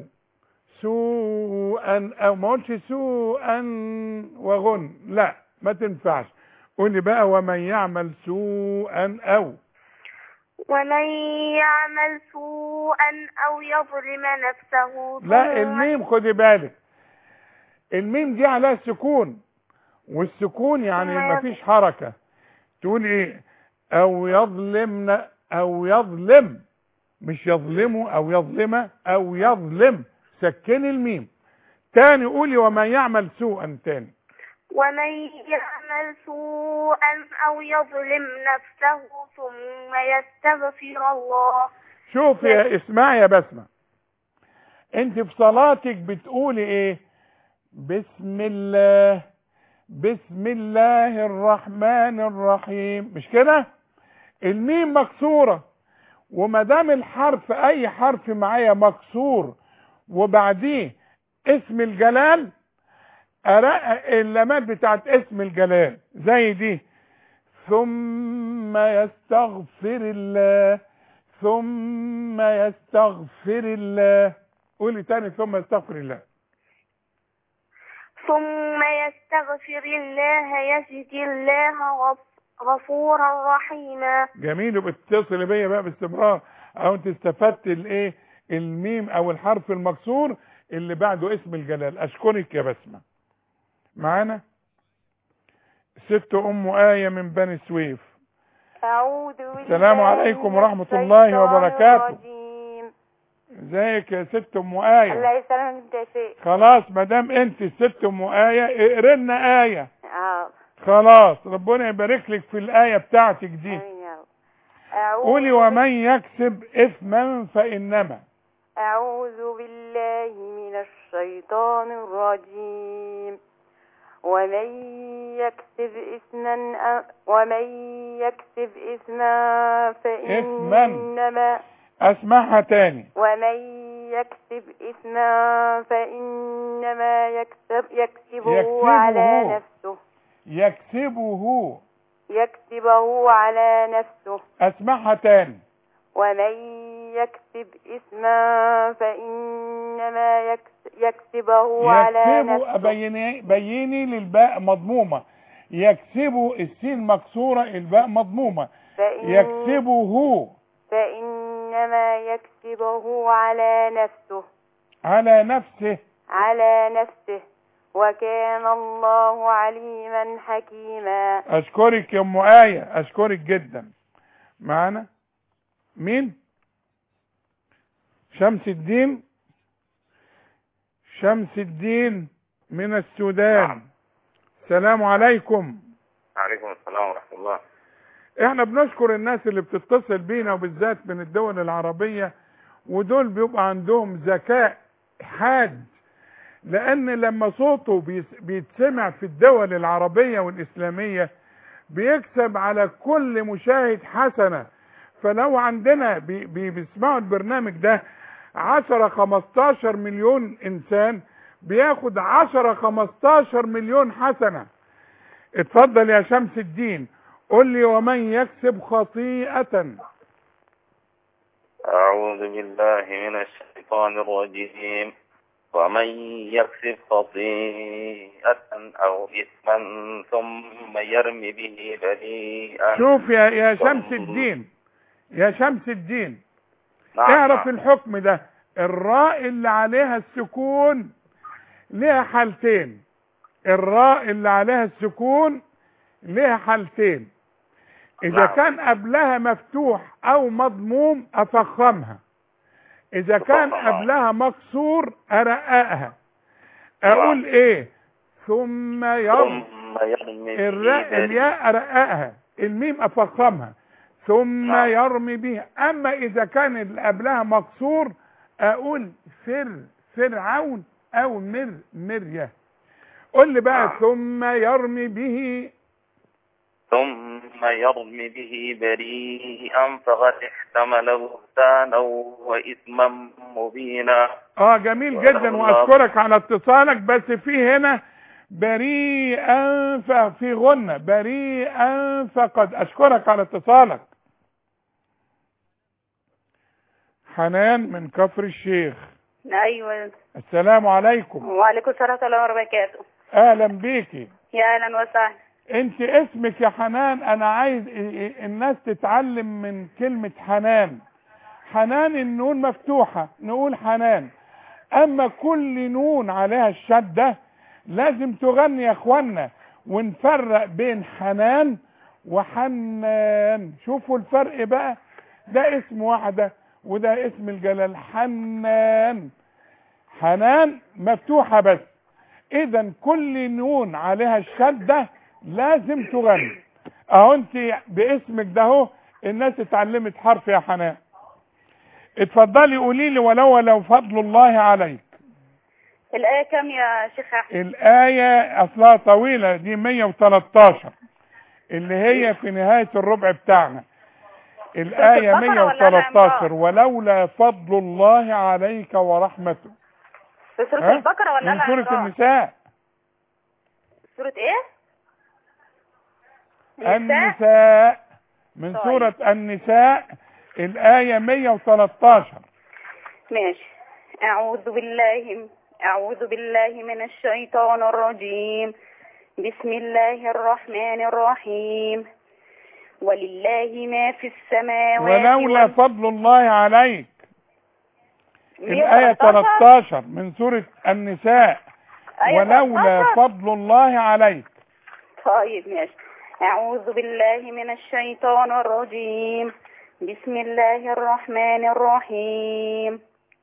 سوءا أو ما قلتش سوءا وغن لا ما تنفعش قولي بقى ومن يعمل سوءا أو ومن يعمل سوءا أو يظلم نفسه لا ثم- الميم خدي بالك الميم دي عليها سكون والسكون يعني ثم مفيش حركة تقول ايه او يظلم او يظلم مش يظلمه او يظلمه او يظلم سكني الميم تاني قولي ومن يعمل سوءا تاني ومن يعمل سوءا أو يظلم نفسه ثم يستغفر الله شوف يا اسمعي يا بسمة انت في صلاتك بتقولي ايه بسم الله بسم الله الرحمن الرحيم مش كده الميم مكسورة وما دام الحرف اي حرف معايا مكسور وبعديه اسم الجلال ارقق اللمات بتاعت اسم الجلال زي دي ثم يستغفر الله ثم يستغفر الله قولي تاني ثم يستغفر الله ثم يستغفر الله يجد الله غف- غفورا رحيما جميل وبتتصل بيا بقى باستمرار او انت استفدت الايه الميم او الحرف المكسور اللي بعده اسم الجلال اشكرك يا بسمة معانا ست ام آية من بني سويف أعوذ بالله السلام عليكم من ورحمة الله الشيطان وبركاته. الرجيم. ازيك يا ست ام آية الله يسلمك يا شيخ خلاص ما دام انت الست ام آية اقري لنا آية آه. خلاص ربنا يبارك لك في الآية بتاعتك دي آمين يا رب. أعوذ قولي ومن يكسب إثما فإنما أعوذ بالله من الشيطان الرجيم ومن يكسب إثما أ- ومن يكسب إثما فإنما أسمعها تاني ومن يكسب إثما فإنما يكسب يكسبه يكسبه. على نفسه يكسبه يكسبه على نفسه أسمعها تاني ومن يكسب إثما فإنما يكس- يكسبه على يكسبه نفسه بيني, بيني للباء مضمومة يكسبه السين مكسورة الباء مضمومة فإن يكسبه فإنما يكسبه على نفسه على نفسه على نفسه وكان الله عليما حكيما أشكرك يا أم آية أشكرك جدا معانا مين شمس الدين شمس الدين من السودان السلام عليكم عليكم السلام ورحمة الله احنا بنشكر الناس اللي بتتصل بينا وبالذات من الدول العربية ودول بيبقى عندهم ذكاء حاد لان لما صوته بيس- بيتسمع في الدول العربية والاسلامية بيكسب على كل مشاهد حسنة فلو عندنا بي بي بيسمعوا البرنامج ده 10 15 مليون انسان بياخد 10 15 مليون حسنة اتفضل يا شمس الدين قل لي ومن يكسب خطيئة أعوذ بالله من الشيطان الرجيم ومن يكسب خطيئة أو إثما ثم يرمي به بريئا شوف يا يا شمس الدين يا شمس الدين نعم، اعرف نعم. الحكم ده الراء اللي عليها السكون ليها حالتين الراء اللي عليها السكون ليها حالتين اذا نعم. كان قبلها مفتوح او مضموم افخمها اذا كان تفخمها. قبلها مكسور ارققها اقول ايه ثم يرمي ثم يرمي به الراء بريئا الياء ارققها الميم افخمها ثم نعم. يرمي بها اما اذا كان اللي قبلها مكسور اقول فر فرعون او مر مريه قول لي بقى نعم. ثم يرمي به ثم يرمي به بريئا فقد احتمل بهتانا وإثما مبينا اه جميل جدا الله. واشكرك على اتصالك بس في هنا بريئا ف- في غنة بريئا فقد اشكرك على اتصالك حنان من كفر الشيخ ايوه السلام عليكم وعليكم السلام ورحمه الله وبركاته اهلا بيكي يا اهلا وسهلا انت اسمك يا حنان انا عايز ال- ال- الناس تتعلم من كلمة حنان حنان النون مفتوحة نقول حنان اما كل نون عليها الشدة لازم تغني يا اخوانا ونفرق بين حنان وحنان شوفوا الفرق بقى ده اسم واحدة وده اسم الجلال حنان حنان مفتوحة بس اذا كل نون عليها الشدة لازم تغني اهو انت باسمك ده اهو الناس اتعلمت حرف يا حنان اتفضلي قولي لي ولو ولو فضل الله عليك الايه كام يا شيخ احمد الآية أصلها طويلة دي 113 اللي هي في نهاية الربع بتاعنا الآية سورة البقرة ولا آل 113 عمران؟ ولولا فضل الله عليك ورحمته في سوره ها؟ البقره ولا من آل سورة عمران؟ النساء سوره ايه النساء من طيب. سورة النساء الآية 113 ماشي أعوذ بالله أعوذ بالله من الشيطان الرجيم بسم الله الرحمن الرحيم ولله ما في السماوات ولولا وال- فضل الله عليك الآية 13 من سورة النساء آية ولولا 13. فضل الله عليك طيب ماشي أعوذ بالله من الشيطان الرجيم بسم الله الرحمن الرحيم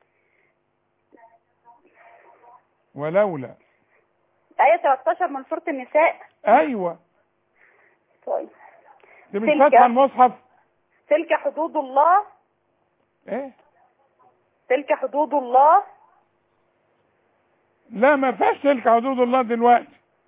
ولولا آية 13 من سورة النساء ايوه طيب دي مش تلك. فاتحه المصحف تلك حدود الله ايه تلك حدود الله لا ما فيهاش تلك حدود الله دلوقتي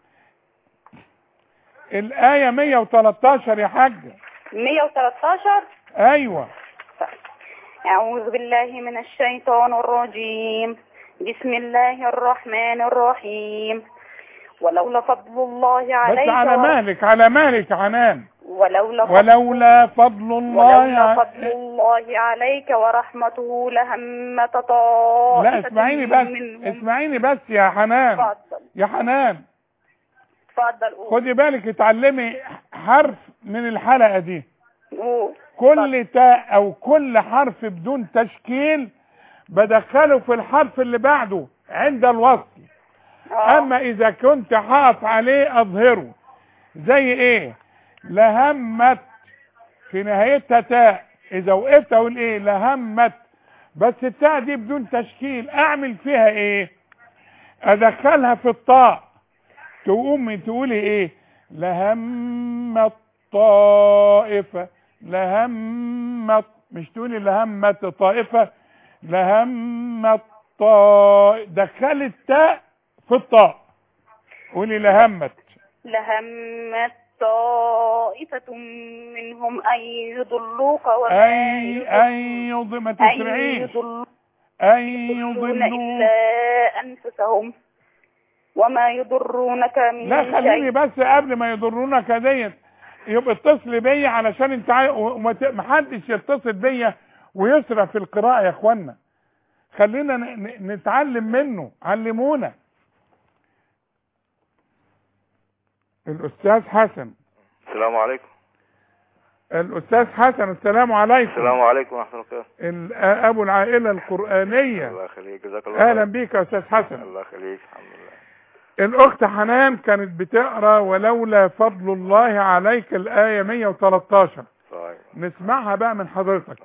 الآية 113 يا حاجة 113 ايوه أعوذ بالله من الشيطان الرجيم بسم الله الرحمن الرحيم ولولا فضل الله بس عليك على ور- مالك على مالك يا حنان ولولا فضل ولولا فضل الله ولولا ع- فضل الله عليك ورحمته لهم طائفة لا اسمعيني بس منهم اسمعيني بس يا حنان اتفضل يا حنان اتفضل قول خدي بالك اتعلمي حرف من الحلقة دي قول كل تاء او كل حرف بدون تشكيل بدخله في الحرف اللي بعده عند الوصل اما اذا كنت حاط عليه اظهره زي ايه لهمت في نهايتها تاء اذا وقفت اقول ايه لهمت بس التاء دي بدون تشكيل اعمل فيها ايه ادخلها في الطاء تقومي تقولي ايه لهمت طائفة لهمت مش تقولي لهمت طائفة لهمت طائفة دخلي التاء في الطاء قولي لهمت لهمت طائفة منهم أن يضلوك وما اي اي يض... ما أن تسرعيش يضلون اي يضلون إلا أنفسهم وما يضرونك من لا خليني شيء بس قبل ما يضرونك ديت يبقى اتصلي بيا علشان انت عاي... وما ت- محدش يتصل بيا ويسرع في القراءة يا اخوانا خلينا ن... ن- نتعلم منه علمونا الاستاذ حسن السلام عليكم الاستاذ حسن السلام عليكم السلام عليكم ورحمة الله وبركاته ال- ابو العائلة القرآنية الله يخليك جزاك الله اهلا خير. بيك يا استاذ حسن الله يخليك الحمد لله الاخت حنان كانت بتقرا ولولا فضل الله عليك الايه 113 طيب نسمعها بقى من حضرتك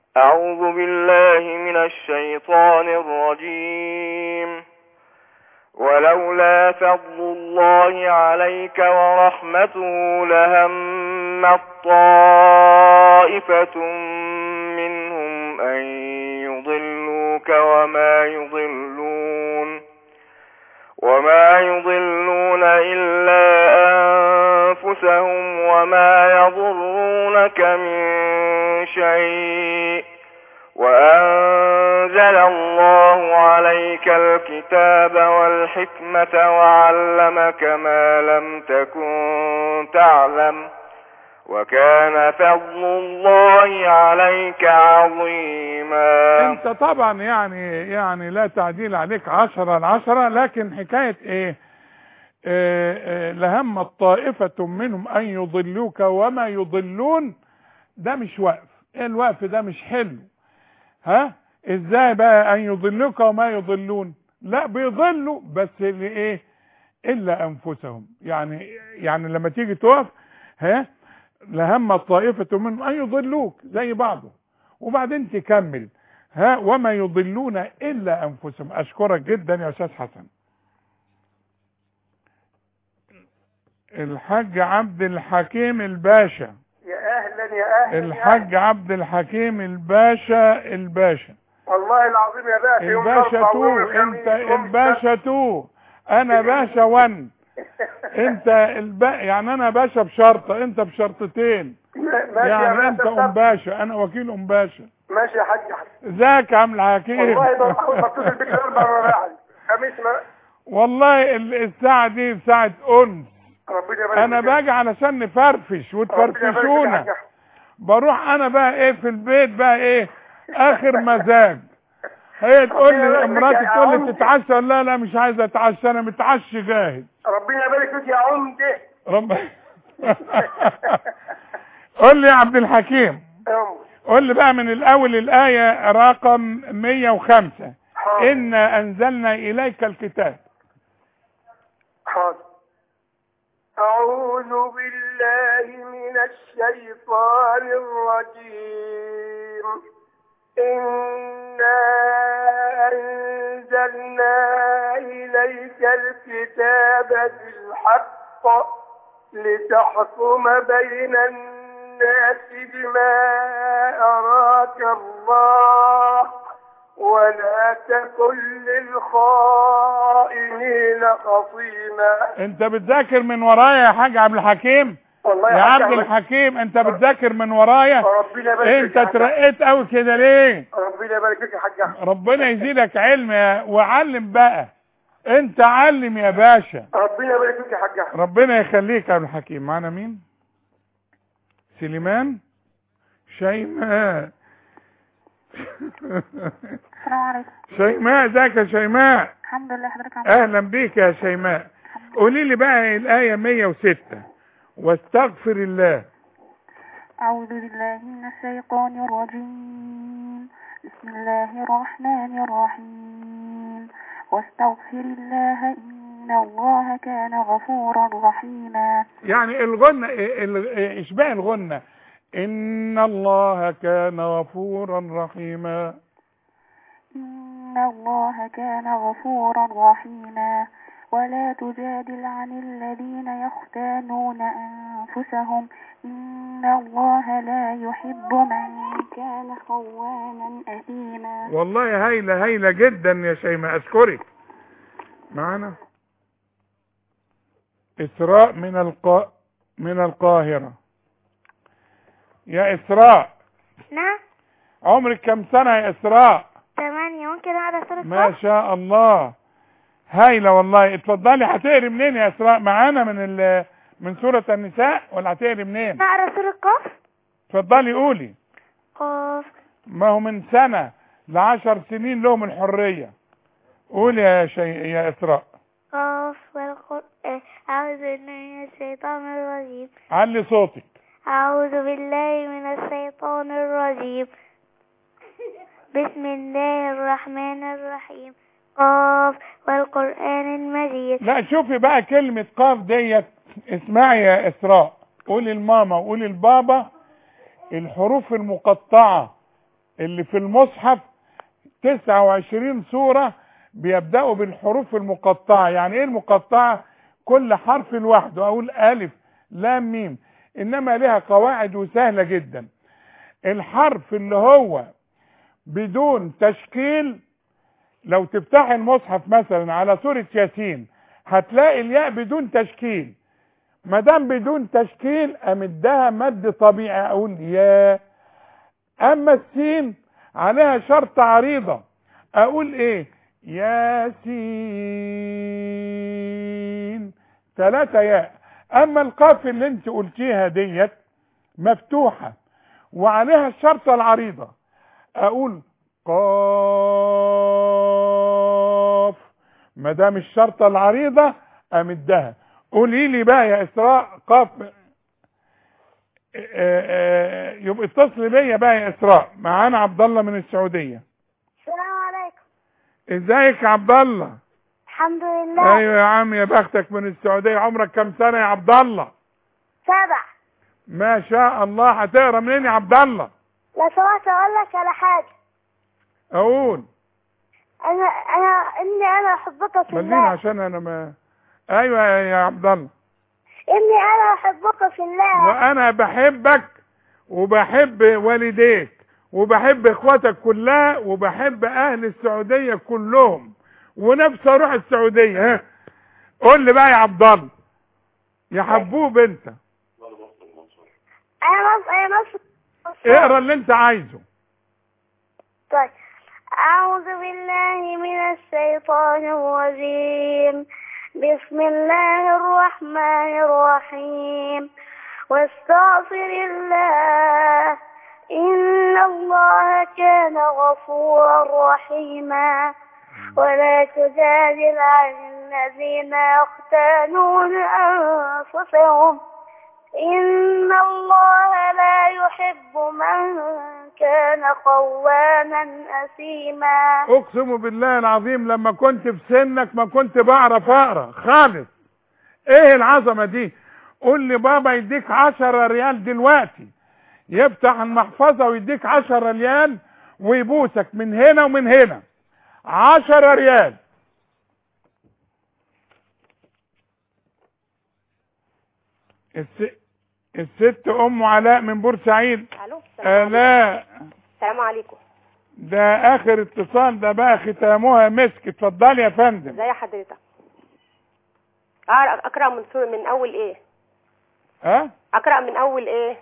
أعوذ بالله من الشيطان الرجيم ولولا فضل الله عليك ورحمته لهم طائفة منهم أن يضلوك وما يضلون وما يضلون إلا أنفسهم وما يضرونك من شيء وأنزل الله عليك الكتاب والحكمة وعلمك ما لم تكن تعلم وكان فضل الله عليك عظيما انت طبعا يعني يعني لا تعديل عليك عشرة العشرة لكن حكاية ايه آه، آه، لهم طائفة منهم ان يضلوك وما يضلون ده مش وقف الوقف ده مش حلو ها ازاي بقى ان يضلوك وما يضلون لا بيضلوا بس اللي ايه الا انفسهم يعني يعني لما تيجي تقف ها لهم طائفة منهم ان يضلوك زي بعضه وبعدين تكمل ها وما يضلون الا انفسهم اشكرك جدا يا استاذ حسن الحاج عبد الحكيم الباشا يا اهلا يا اهلا الحاج عبد الحكيم الباشا الباشا والله العظيم يا باشا يوم الباشا الأربعاء تو ويوم انت الخميس يوم الباشا تو انا باشا ون انت الب... يعني انا باشا بشرطة انت بشرطتين ماشي يا يعني باشا انت بشرط. ام باشا انا وكيل ام باشا ماشي يا حاج حسن ازيك يا عم الحكيم والله ده بتصل بيك الاربع مرات خميس ما والله ال- الساعة دي ساعة أنس ربنا يبارك أنا فيك. باجي علشان نفرفش ربنا يبارك فيك يا وتفرفشونا حاج حسن. بروح أنا بقى إيه في البيت بقى إيه آخر مزاج هي تقول ربنا لي يبارك فيك مراتي يا تقول لي عمدة. تتعشى لا لا مش عايز اتعشى انا متعشي جاهز ربنا يبارك فيك يا عمده رب قول لي يا عبد الحكيم قول لي بقى من الاول الايه رقم 105 انا انزلنا اليك الكتاب حاضر أعوذ بالله من الشيطان الرجيم إنا أنزلنا إليك الكتاب بالحق لتحكم بين الناس بما أراك الله ولا تكن للخائنين خصيما انت بتذاكر من ورايا يا حاج عبد الحكيم والله يا يا حاج عبد أحمد. الحكيم انت بتذاكر من ورايا ربنا يبارك فيك انت يا حاج. اترقيت قوي كده ليه ربنا يبارك فيك يا حاج أحمد. ربنا يزيدك علم يا وعلم بقى انت علم يا باشا ربنا يبارك فيك يا حاج أحمد. ربنا يخليك يا عبد الحكيم معانا مين سليمان شيماء السلام عليكم شيماء ازيك يا شيماء الحمد لله حضرتك عامل إيه؟ اهلا بيك يا شيماء قولي لي بقى الايه 106 واستغفر الله أعوذ بالله من الشيطان الرجيم بسم الله الرحمن الرحيم واستغفر الله إن الله كان غفورا رحيما يعني الغنى ال- اشباع الغنى ان الله كان غفورا رحيما إن الله كان غفورا رحيما ولا تجادل عن الذين يختانون أنفسهم إن الله لا يحب من كان خوانا أثيما والله هايله هايله جدا يا شيماء اشكرك معانا اسراء من القا من القاهره يا اسراء نعم عمرك كم سنه يا اسراء تمانية ممكن أقرأ سورة ما قاف؟ شاء الله هايله والله اتفضلي هتقري منين يا اسراء معانا من ال من سوره النساء ولا هتقري منين نقرأ سورة قاف اتفضلي قولي قاف ما هو من سنه لعشر سنين لهم الحريه قولي يا شي... يا اسراء قاف والقرآن أعوذ بالله من الشيطان الرجيم علي صوتك أعوذ بالله من الشيطان الرجيم بسم الله الرحمن الرحيم قاف والقرآن المجيد لا شوفي بقى كلمة قاف ديت اسمعي يا اسراء قولي الماما وقولي البابا الحروف المقطعة اللي في المصحف 29 سورة بيبدأوا بالحروف المقطعة يعني ايه المقطعة كل حرف لوحده اقول الف لام ميم انما لها قواعد وسهلة جدا الحرف اللي هو بدون تشكيل لو تفتح المصحف مثلا على سورة ياسين هتلاقي الياء بدون تشكيل ما دام بدون تشكيل امدها مد طبيعي اقول يا اما السين عليها شرط عريضة اقول ايه ياسين ثلاثة ياء اما القاف اللي انت قلتيها ديت مفتوحة وعليها الشرطة العريضة اقول قاف ما دام الشرطة العريضة امدها قولي لي بقى يا اسراء قاف آه، آه، يبقى اتصل بيا بقى يا اسراء معانا عبد الله من السعوديه السلام عليكم ازيك يا عبد الله الحمد لله ايوه يا عم يا بختك من السعوديه عمرك كام سنه يا عبد الله سبع ما شاء الله هتقرا منين يا عبد الله لو سمحت اقول لك على حاجه اقول انا انا اني انا احبك في مدين الله عشان انا ما ايوه يا عبد الله اني انا احبك في الله وانا بحبك وبحب والديك وبحب اخواتك كلها وبحب اهل السعوديه كلهم ونفسي اروح السعوديه ها قول لي بقى يا عبد الله يا حبوب انت انا مص... انا مص... اقرا اللي انت عايزه طيب أعوذ بالله من الشيطان الرجيم بسم الله الرحمن الرحيم واستغفر الله إن الله كان غفورا رحيما ولا تجادل عن الذين يختانون أنفسهم إن الله لا يحب من كان خوانا أثيما اقسم بالله العظيم لما كنت في سنك ما كنت بعرف اقرا خالص ايه العظمه دي قول لي بابا يديك عشرة ريال دلوقتي يفتح المحفظة ويديك عشرة ريال ويبوسك من هنا ومن هنا عشرة ريال الس... الست ام علاء من بورسعيد الو السلام الاء السلام عليكم ده اخر اتصال ده بقى ختامها مسك اتفضلي يا فندم ازي حضرتك أقرأ- اقرا من سور من اول ايه ها اقرا من اول ايه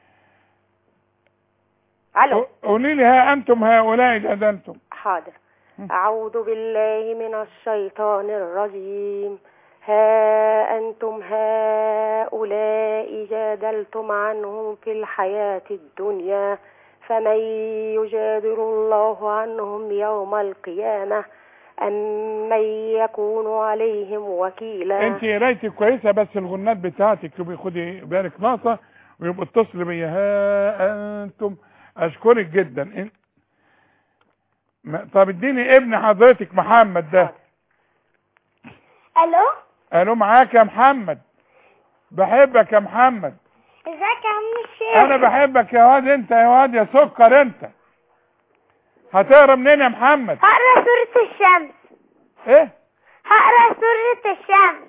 الو قولي لي ها انتم هؤلاء جادلتم حاضر اعوذ بالله من الشيطان الرجيم ها انتم هؤلاء جادلتم عنهم في الحياة الدنيا فمن يجادل الله عنهم يوم القيامة أم من يكون عليهم وكيلا انت قرايتك كويسه بس الغنات بتاعتك يبقى خدي بالك ناقصه ويبقى اتصل بيا ها انتم اشكرك جدا ان... ما... طب اديني ابن حضرتك محمد ده الو قالوا معاك يا محمد بحبك يا محمد ازيك يا عم الشيخ انا بحبك يا واد انت يا واد يا سكر انت هتقرا منين يا محمد هقرا سورة الشمس ايه هقرا سورة الشمس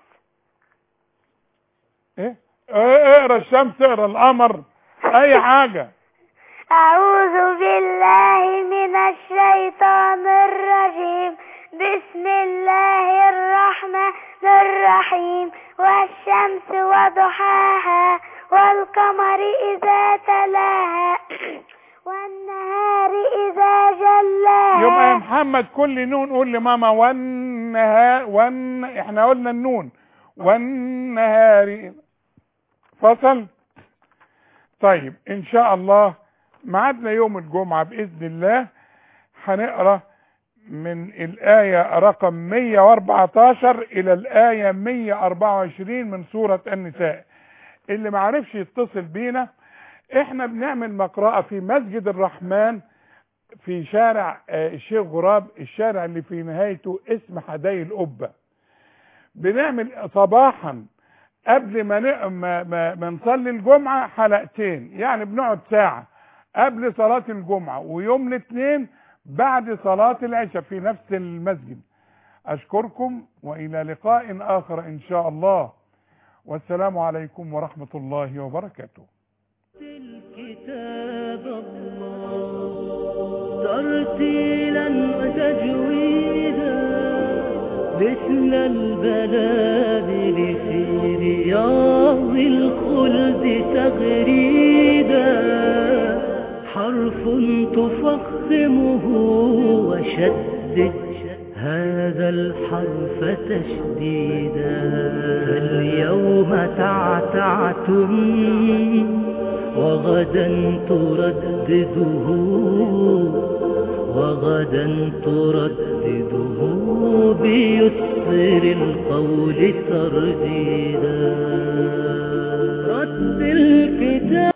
ايه ايه اقرا الشمس اقرا القمر اي حاجه أعوذ بالله من الشيطان الرجيم بسم الله الرحمن الرحيم والشمس وضحاها والقمر إذا تلاها والنهار إذا جلاها يبقى يا محمد كل نون قول لماما والنهار ون احنا قلنا النون والنهار فصل طيب ان شاء الله ميعادنا يوم الجمعة بإذن الله هنقرأ من الآية رقم 114 إلى الآية 124 من سورة النساء اللي معرفش يتصل بينا احنا بنعمل مقرأة في مسجد الرحمن في شارع آه، الشيخ غراب الشارع اللي في نهايته اسم حدائق القبة بنعمل صباحا قبل ما ن- ما, ما, ما نصلي الجمعة حلقتين يعني بنقعد ساعة قبل صلاة الجمعة ويوم الاثنين بعد صلاة العشاء في نفس المسجد أشكركم وإلى لقاء آخر إن شاء الله والسلام عليكم ورحمة الله وبركاته كتاب الله ترتيلا وتجويدا مثل البلابل في رياض الخلد تغريدا حرف تفخمه وشدد هذا الحرف تشديدا فاليوم تعتعتم وغدا تردده وغدا تردده بيسر القول ترديدا رد الكتاب